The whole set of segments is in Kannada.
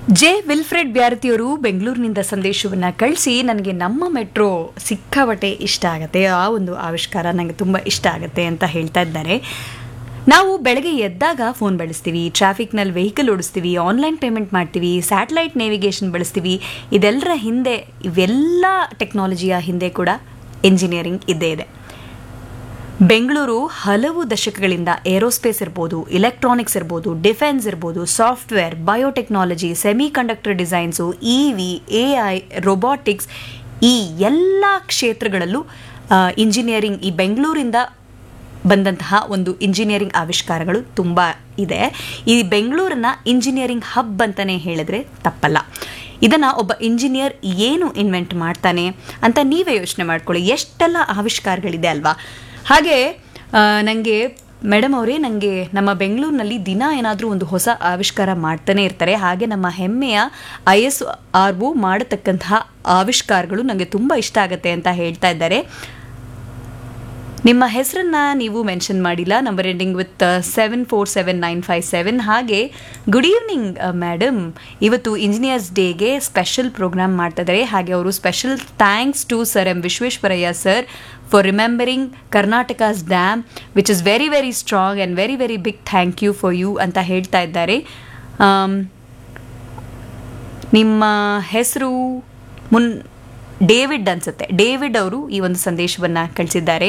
ಜೆ ವಿಲ್ಫ್ರೆಡ್ ಬ್ಯಾರತಿಯವರು ಬೆಂಗಳೂರಿನಿಂದ ಸಂದೇಶವನ್ನು ಕಳಿಸಿ ನನಗೆ ನಮ್ಮ ಮೆಟ್ರೋ ಸಿಕ್ಕಾಪಟ್ಟೆ ಇಷ್ಟ ಆಗುತ್ತೆ ಆ ಒಂದು ಆವಿಷ್ಕಾರ ನನಗೆ ತುಂಬ ಇಷ್ಟ ಆಗುತ್ತೆ ಅಂತ ಹೇಳ್ತಾ ಇದ್ದಾರೆ ನಾವು ಬೆಳಗ್ಗೆ ಎದ್ದಾಗ ಫೋನ್ ಬಳಸ್ತೀವಿ ಟ್ರಾಫಿಕ್ನಲ್ಲಿ ವೆಹಿಕಲ್ ಓಡಿಸ್ತೀವಿ ಆನ್ಲೈನ್ ಪೇಮೆಂಟ್ ಮಾಡ್ತೀವಿ ಸ್ಯಾಟಲೈಟ್ ನೇವಿಗೇಷನ್ ಬಳಸ್ತೀವಿ ಇದೆಲ್ಲರ ಹಿಂದೆ ಇವೆಲ್ಲ ಟೆಕ್ನಾಲಜಿಯ ಹಿಂದೆ ಕೂಡ ಇಂಜಿನಿಯರಿಂಗ್ ಇದ್ದೇ ಇದೆ ಬೆಂಗಳೂರು ಹಲವು ದಶಕಗಳಿಂದ ಏರೋಸ್ಪೇಸ್ ಇರ್ಬೋದು ಇಲೆಕ್ಟ್ರಾನಿಕ್ಸ್ ಇರ್ಬೋದು ಡಿಫೆನ್ಸ್ ಇರ್ಬೋದು software biotechnology semiconductor designs E V A I robotics ಈ ಎಲ್ಲ ಕ್ಷೇತ್ರಗಳಲ್ಲೂ ಇಂಜಿನಿಯರಿಂಗ್ ಈ ಬೆಂಗಳೂರಿಂದ ಬಂದಂತಹ ಒಂದು ಇಂಜಿನಿಯರಿಂಗ್ ಆವಿಷ್ಕಾರಗಳು ತುಂಬ ಇದೆ ಈ ಬೆಂಗಳೂರನ್ನ ಇಂಜಿನಿಯರಿಂಗ್ ಹಬ್ ಅಂತಲೇ ಹೇಳಿದ್ರೆ ತಪ್ಪಲ್ಲ ಇದನ್ನು ಒಬ್ಬ ಇಂಜಿನಿಯರ್ ಏನು ಇನ್ವೆಂಟ್ ಮಾಡ್ತಾನೆ ಅಂತ ನೀವೇ ಯೋಚನೆ ಮಾಡ್ಕೊಳ್ಳಿ ಎಷ್ಟೆಲ್ಲ ಆವಿಷ್ಕಾರಗಳಿದೆ ಅಲ್ವಾ ಹಾಗೆ ನನಗೆ ಮೇಡಮ್ ಅವರೇ ನನಗೆ ನಮ್ಮ ಬೆಂಗಳೂರಿನಲ್ಲಿ ದಿನ ಏನಾದರೂ ಒಂದು ಹೊಸ ಆವಿಷ್ಕಾರ ಮಾಡ್ತಾನೆ ಇರ್ತಾರೆ ಹಾಗೆ ನಮ್ಮ ಹೆಮ್ಮೆಯ ಐ ಎಸ್ ಆರ್ ಒ ಮಾಡತಕ್ಕಂತಹ ಆವಿಷ್ಕಾರಗಳು ನನಗೆ ತುಂಬ ಇಷ್ಟ ಆಗುತ್ತೆ ಅಂತ ಹೇಳ್ತಾ ಇದ್ದಾರೆ ನಿಮ್ಮ ಹೆಸರನ್ನ ನೀವು ಮೆನ್ಷನ್ ಮಾಡಿಲ್ಲ number ending with seven four seven nine five seven ಹಾಗೆ ಗುಡ್ ಈವ್ನಿಂಗ್ ಮೇಡಮ್ ಇವತ್ತು ಇಂಜಿನಿಯರ್ಸ್ ಡೇಗೆ ಸ್ಪೆಷಲ್ ಪ್ರೋಗ್ರಾಮ್ ಮಾಡ್ತಾ ಇದ್ದಾರೆ ಹಾಗೆ ಅವರು special thanks to sir M Visvesvaraya sir for remembering Karnataka's dam which is very very strong and very very big thank you for you ಅಂತ ಹೇಳ್ತಾ ಇದ್ದಾರೆ ಆಮ್, ನಿಮ್ಮ ಹೆಸರು ಮುನ್ ಡೇವಿಡ್ ಅನ್ಸುತ್ತೆ ಡೇವಿಡ್ ಅವರು ಈ ಒಂದು ಸಂದೇಶವನ್ನು ಕಳಿಸಿದ್ದಾರೆ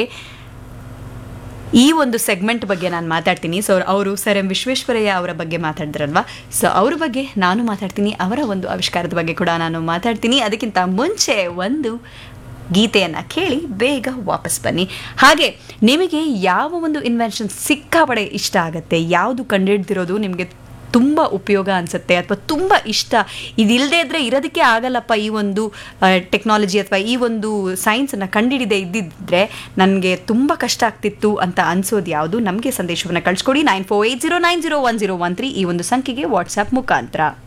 ಈ ಒಂದು ಸೆಗ್ಮೆಂಟ್ ಬಗ್ಗೆ ನಾನು ಮಾತಾಡ್ತೀನಿ ಸೊ ಅವರು ಸರ್ ಎಂ ವಿಶ್ವೇಶ್ವರಯ್ಯ ಅವರ ಬಗ್ಗೆ ಮಾತಾಡಿದ್ರಲ್ವಾ ಸೊ ಅವ್ರ ಬಗ್ಗೆ ನಾನು ಮಾತಾಡ್ತೀನಿ ಅವರ ಒಂದು ಆವಿಷ್ಕಾರದ ಬಗ್ಗೆ ಕೂಡ ನಾನು ಮಾತಾಡ್ತೀನಿ ಅದಕ್ಕಿಂತ ಮುಂಚೆ ಒಂದು ಗೀತೆಯನ್ನು ಕೇಳಿ ಬೇಗ ವಾಪಸ್ ಬನ್ನಿ ಹಾಗೆ ನಿಮಗೆ ಯಾವ ಒಂದು ಇನ್ವೆನ್ಷನ್ ಸಿಕ್ಕಾಪಡೆ ಇಷ್ಟ ಆಗುತ್ತೆ ಯಾವುದು ಕಂಡುಹಿಡ್ದಿರೋದು ನಿಮಗೆ ತುಂಬ ಉಪಯೋಗ ಅನಿಸುತ್ತೆ ಅಥವಾ ತುಂಬ ಇಷ್ಟ ಇದಿಲ್ಲದೆ ಇದ್ದರೆ ಇರೋದಕ್ಕೆ ಆಗಲ್ಲಪ್ಪ ಈ ಒಂದು ಟೆಕ್ನಾಲಜಿ ಅಥವಾ ಈ ಒಂದು ಸೈನ್ಸನ್ನು ಕಂಡಿಡಿದೆ ಇದ್ದಿದ್ರೆ ನನಗೆ ತುಂಬ ಕಷ್ಟ ಆಗ್ತಿತ್ತು ಅಂತ ಅನ್ಸೋದು ಯಾವುದು ನಮಗೆ ಸಂದೇಶವನ್ನು ಕಳಿಸ್ಕೊಡಿ nine four eight zero nine zero one zero one three ಈ ಒಂದು ಸಂಖ್ಯೆಗೆ ವಾಟ್ಸ್ಆ್ಯಪ್ ಮುಖಾಂತರ